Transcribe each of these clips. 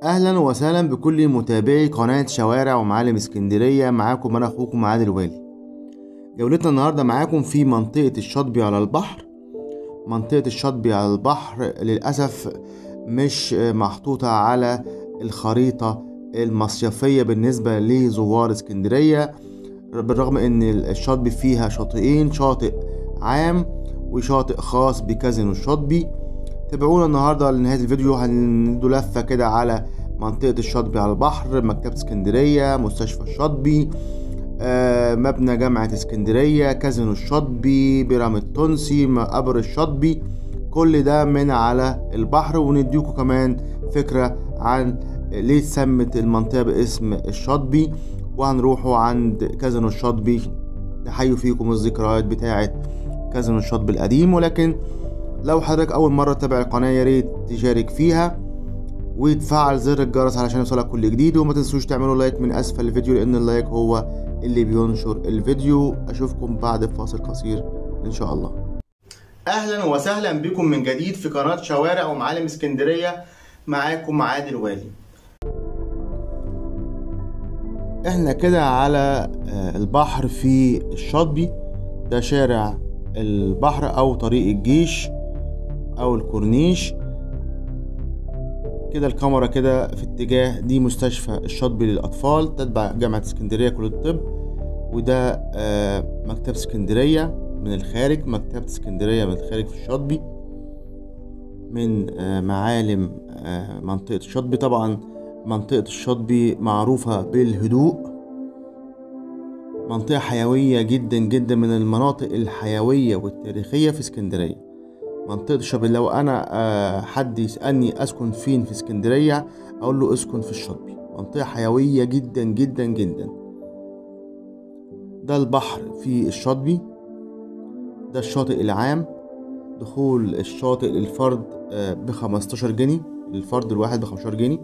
اهلا وسهلا بكل متابعي قناة شوارع ومعالم اسكندرية معاكم انا اخوكم عادل والي جولتنا النهاردة معاكم في منطقة الشاطبي على البحر منطقة الشاطبي على البحر للأسف مش محطوطة على الخريطة المصيفية بالنسبة لزوار اسكندرية بالرغم ان الشاطبي فيها شاطئين شاطئ عام وشاطئ خاص بكازينو الشاطبي تابعونا النهاردة لنهاية الفيديو هندو لفة كده على منطقة الشاطبي على البحر مكتبة اسكندرية مستشفى الشاطبي آه، مبنى جامعة اسكندرية كازينو الشاطبي بيراميد تونسي قبر الشاطبي كل ده من على البحر ونديكم كمان فكرة عن ليه اتسمت المنطقة باسم الشاطبي وهنروحوا عند كازينو الشاطبي نحيوا فيكم الذكريات بتاعة كازينو الشاطبي القديم ولكن لو حضرتك أول مرة تتابع القناة يا ريت تشارك فيها وتفعل زر الجرس علشان يوصلك كل جديد وما تنسوش تعملوا لايك من أسفل الفيديو لأن اللايك هو اللي بينشر الفيديو أشوفكم بعد فاصل قصير إن شاء الله أهلا وسهلا بكم من جديد في قناة شوارع ومعالم اسكندرية معاكم عادل والي احنا كده على البحر في الشاطبي ده شارع البحر او طريق الجيش او الكورنيش كده الكاميرا كده في اتجاه دي مستشفى الشاطبي للاطفال تتبع جامعة اسكندرية كلية الطب وده مكتبة اسكندرية من الخارج مكتبة اسكندرية من الخارج في الشاطبي من معالم منطقة الشاطبي طبعا منطقة الشاطبي معروفة بالهدوء منطقة حيوية جدا جدا من المناطق الحيوية والتاريخية في اسكندرية منطقة الشاطبي لو أنا حد يسألني أسكن فين في اسكندرية أقول له أسكن في الشاطبي منطقة حيوية جدا جدا جدا ده البحر في الشاطبي ده الشاطئ العام دخول الشاطئ للفرد بخمستاشر جنيه للفرد الواحد بخمستاشر جنيه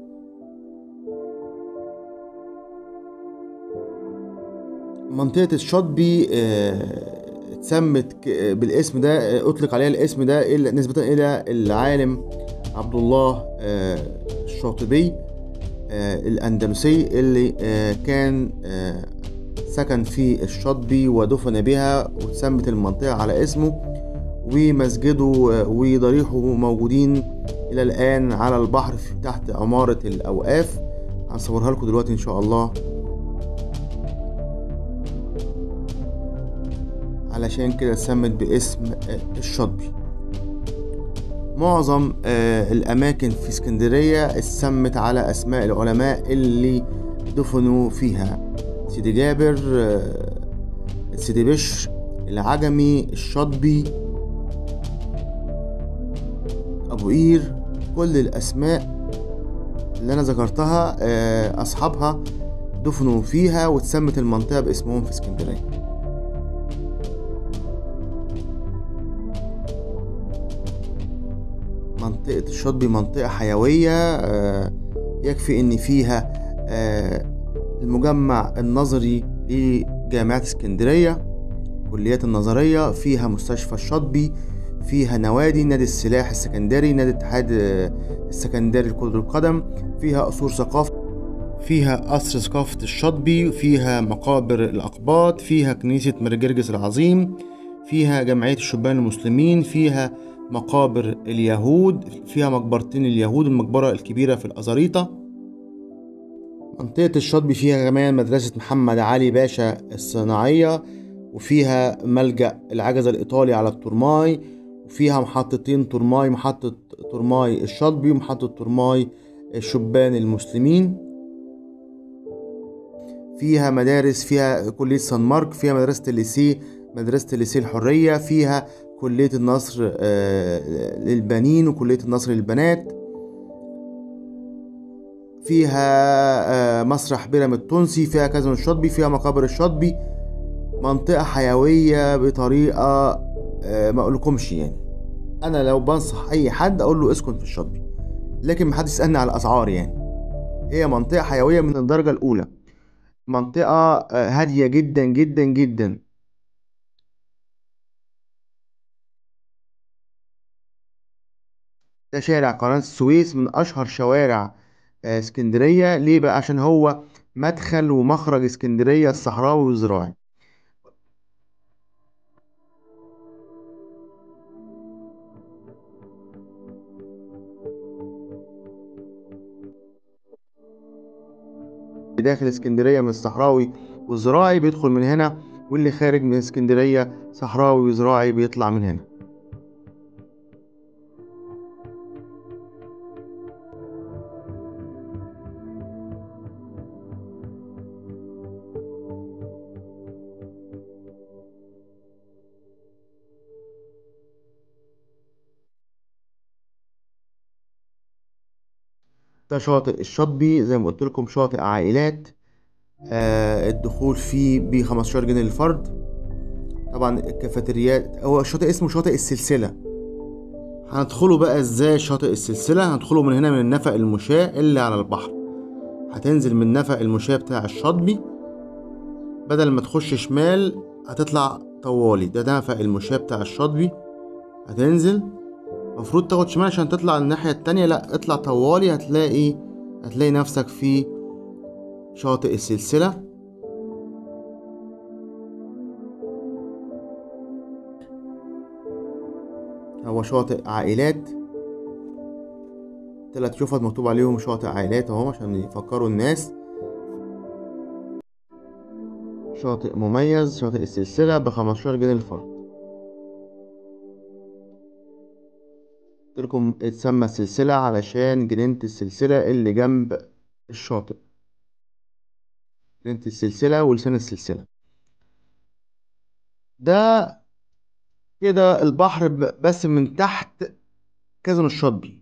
منطقة الشاطبي اتسمت بالاسم ده اطلق عليها الاسم ده نسبة الى العالم عبد الله الشاطبي الاندلسي اللي كان سكن في الشاطبي ودفن بها وتسمت المنطقة على اسمه ومسجده وضريحه موجودين الى الان على البحر تحت عمارة الاوقاف هنصورها لكم دلوقتي ان شاء الله علشان كده اتسمت باسم الشاطبي معظم الأماكن في اسكندرية اتسمت على أسماء العلماء اللي دفنوا فيها سيدي جابر سيدي بشر العجمي الشاطبي أبو قير كل الأسماء اللي أنا ذكرتها أصحابها دفنوا فيها واتسمت المنطقة باسمهم في اسكندرية منطقة الشاطبي منطقة حيوية يكفي إن فيها المجمع النظري لجامعة اسكندرية كليات النظرية فيها مستشفى الشاطبي فيها نوادي نادي السلاح السكندري نادي الاتحاد السكندري لكرة القدم فيها قصور ثقافة فيها قصر ثقافة الشاطبي فيها مقابر الأقباط فيها كنيسة مرجرجس العظيم فيها جمعية الشبان المسلمين فيها مقابر اليهود فيها مقبرتين اليهود المقبرة الكبيرة في الأزاريطة منطقة الشاطبي فيها كمان مدرسة محمد علي باشا الصناعية وفيها ملجأ العجزة الإيطالي على الترماي وفيها محطتين ترماي محطة ترماي الشاطبي ومحطة ترماي الشبان المسلمين فيها مدارس فيها كلية سان مارك فيها مدرسة الليسيه مدرسة الليسيه الحرية فيها كلية النصر للبنين وكلية النصر للبنات فيها مسرح بيراميد تونسي فيها كازينو الشاطبي فيها مقابر الشاطبي منطقة حيوية بطريقة ما اقولكمش يعني انا لو بنصح اي حد اقول له اسكن في الشاطبي لكن محدش يسألني على الاسعار يعني هي منطقة حيوية من الدرجة الاولى منطقة هادية جدا جدا جدا ده شارع قناة السويس من أشهر شوارع آه، اسكندرية ليه بقى عشان هو مدخل ومخرج اسكندرية الصحراوي والزراعي داخل اسكندرية من الصحراوي والزراعي بيدخل من هنا واللي خارج من اسكندرية صحراوي وزراعي بيطلع من هنا ده شاطئ الشطبي زي ما قلت لكم شاطئ عائلات آه الدخول فيه ب 15 جنيه للفرد طبعا الكافيتريات هو الشاطئ اسمه شاطئ السلسلة هندخله بقى ازاي شاطئ السلسلة هندخله من هنا من النفق المشاة اللي على البحر هتنزل من نفق المشاة بتاع الشاطبي بدل ما تخش شمال هتطلع طوالي ده نفق المشاة بتاع الشاطبي هتنزل المفروض تاخد شمال عشان تطلع الناحية التانية لا اطلع طوالي هتلاقي هتلاقي نفسك في شاطئ السلسلة هو شاطئ عائلات تلات شفط مكتوب عليهم شاطئ عائلات اهو عشان يفكروا الناس شاطئ مميز شاطئ السلسلة بخمستاشر جنيه الفرد قلتلكم اتسمى سلسلة علشان جنينة السلسلة اللي جنب الشاطئ جنينة السلسلة ولسان السلسلة ده كده البحر ب- بس من تحت كازينو الشاطبي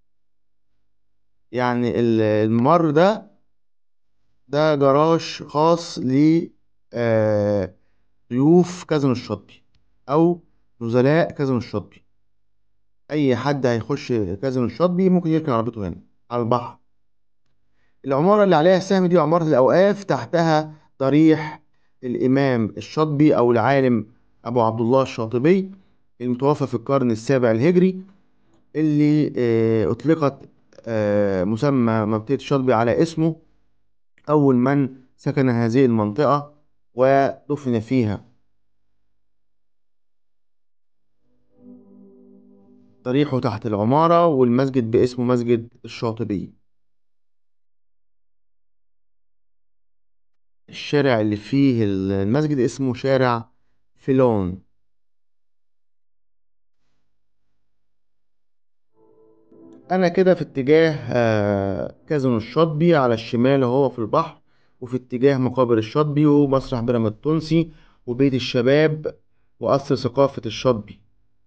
يعني ال- الممر ده ده جراج خاص ل آه، ضيوف كازينو الشاطبي او نزلاء كازينو الشاطبي اي حد هيخش كازينو الشاطبي ممكن يركن عربيته هنا على البحر العمارة اللي عليها السهم دي عمارة الأوقاف تحتها ضريح الإمام الشاطبي أو العالم أبو عبد الله الشاطبي المتوفى في القرن السابع الهجري اللي آه، أطلقت آه، مسمى منطقة الشاطبي على اسمه أول من سكن هذه المنطقة ودفن فيها ضريحه تحت العمارة والمسجد باسمه مسجد الشاطبي الشارع اللي فيه المسجد اسمه شارع فيلون انا كده في اتجاه آه، كازينو الشاطبي على الشمال اهو في البحر وفي اتجاه مقابر الشاطبي ومسرح بيراميد التونسي وبيت الشباب وقصر ثقافة الشاطبي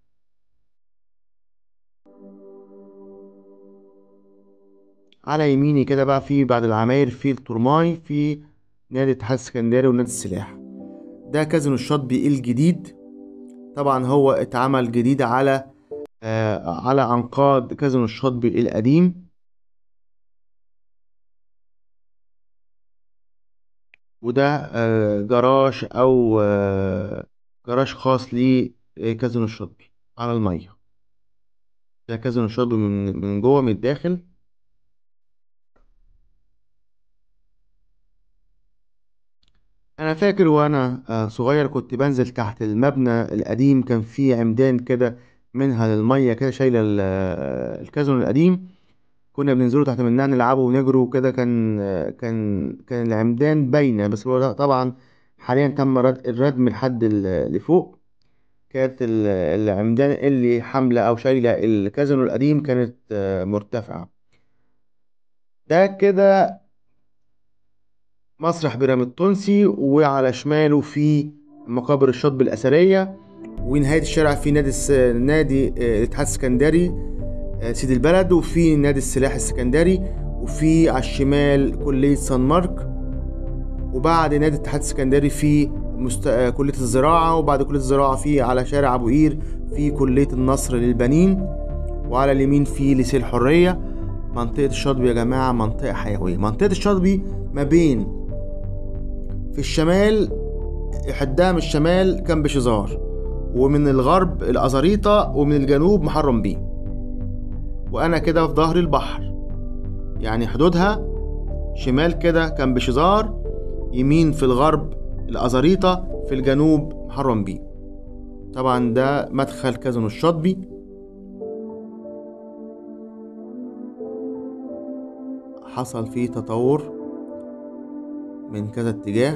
على يميني كده بقى في بعد العماير في الترماي في نادي الاتحاد السكندري ونادي السلاح ده كازينو الشاطبي الجديد طبعا هو اتعمل جديد على آه على انقاض كازينو الشاطبي القديم وده آه جراج او آه جراج خاص لكازينو الشاطبي على المية ده كازينو الشاطبي من من جوه من الداخل انا فاكر وانا آه، صغير كنت بنزل تحت المبنى القديم كان فيه عمدان كده منها للميه كده شايله ال- آه، الكازينو القديم كنا بننزلوا تحت منها نلعبوا ونجروا كده كان آه، كان كان العمدان باينه بس هو طبعا حاليا تم رد- الردم لحد ال- لفوق كانت ال- العمدان اللي حامله او شايله الكازينو القديم كانت آه، مرتفعه ده كده مسرح بيراميد التونسي وعلى شماله في مقابر الشاطبي الأثرية ونهاية الشارع في نادي الس... نادي آه، الاتحاد السكندري آه، سيد البلد وفي نادي السلاح السكندري وفي على الشمال كلية سان مارك وبعد نادي الاتحاد السكندري في مست... آه، كلية الزراعة وبعد كلية الزراعة في على شارع أبو قير في كلية النصر للبنين وعلى اليمين في ليسيه الحرية منطقة الشاطبي يا جماعة منطقة حيوية منطقة الشاطبي ما بين في الشمال حدها من الشمال كان بشزار ومن الغرب الأزاريطة ومن الجنوب محرم بيه وأنا كده في ظهر البحر يعني حدودها شمال كده كان بشزار يمين في الغرب الأزاريطة في الجنوب محرم بيه طبعا ده مدخل كازينو الشاطبي حصل فيه تطور من كذا اتجاه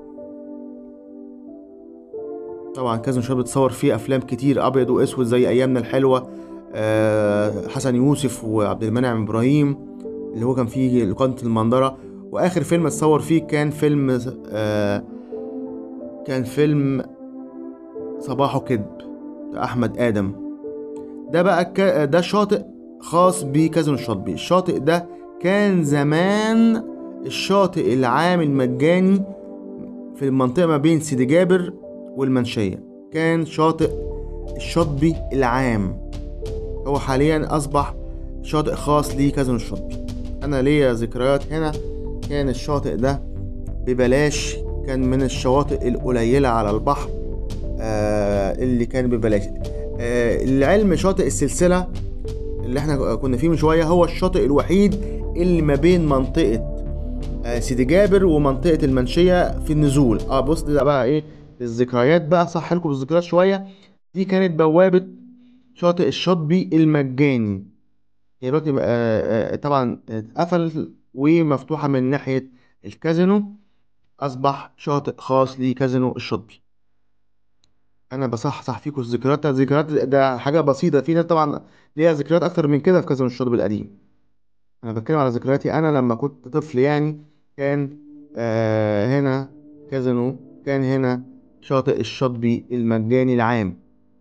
طبعا كازينو الشاطبي اتصور فيه افلام كتير ابيض واسود زي ايامنا الحلوه آه، حسن يوسف وعبد المنعم ابراهيم اللي هو كان فيه لقنة المنظرة واخر فيلم اتصور فيه كان فيلم آه، كان فيلم صباحه كذب بتاع احمد ادم ده بقى ك... ده شاطئ خاص بكازينو الشاطبي الشاطئ ده كان زمان الشاطئ العام المجاني في المنطقة ما بين سيدي جابر والمنشية كان شاطئ الشاطبي العام هو حاليا أصبح شاطئ خاص لكازينو الشاطبي أنا ليا ذكريات هنا كان الشاطئ ده ببلاش كان من الشواطئ القليلة على البحر آه اللي كان ببلاش آه العلم شاطئ السلسلة اللي احنا كنا فيه من شوية هو الشاطئ الوحيد اللي ما بين منطقة آه سيدي جابر ومنطقة المنشية في النزول اه بص ده بقى ايه الذكريات بقى صح لكم بالذكريات شوية دي كانت بوابة شاطئ الشاطبي المجاني هي دلوقتي بقى آه آه طبعا اتقفل ومفتوحة من ناحية الكازينو أصبح شاطئ خاص لكازينو الشاطبي أنا بصحصح فيكم الذكريات ده الذكريات ده حاجة بسيطة في ناس طبعا ليها ذكريات أكتر من كده في كازينو الشاطبي القديم أنا بتكلم على ذكرياتي أنا لما كنت طفل يعني كان آه هنا كازينو كان هنا شاطئ الشاطبي المجاني العام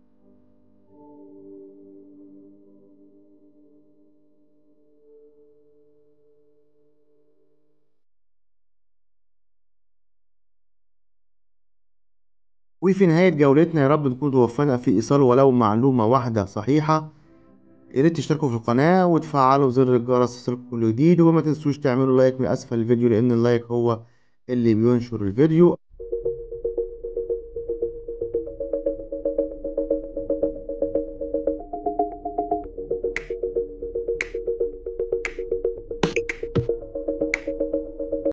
وفي نهاية جولتنا يا رب نكون توفقنا في إيصال ولو معلومة واحدة صحيحة يا ريت تشتركوا في القناة وتفعلوا زر الجرس يصلكوا كل جديد وما تنسوش تعملوا لايك من أسفل الفيديو لأن اللايك هو اللي بينشر الفيديو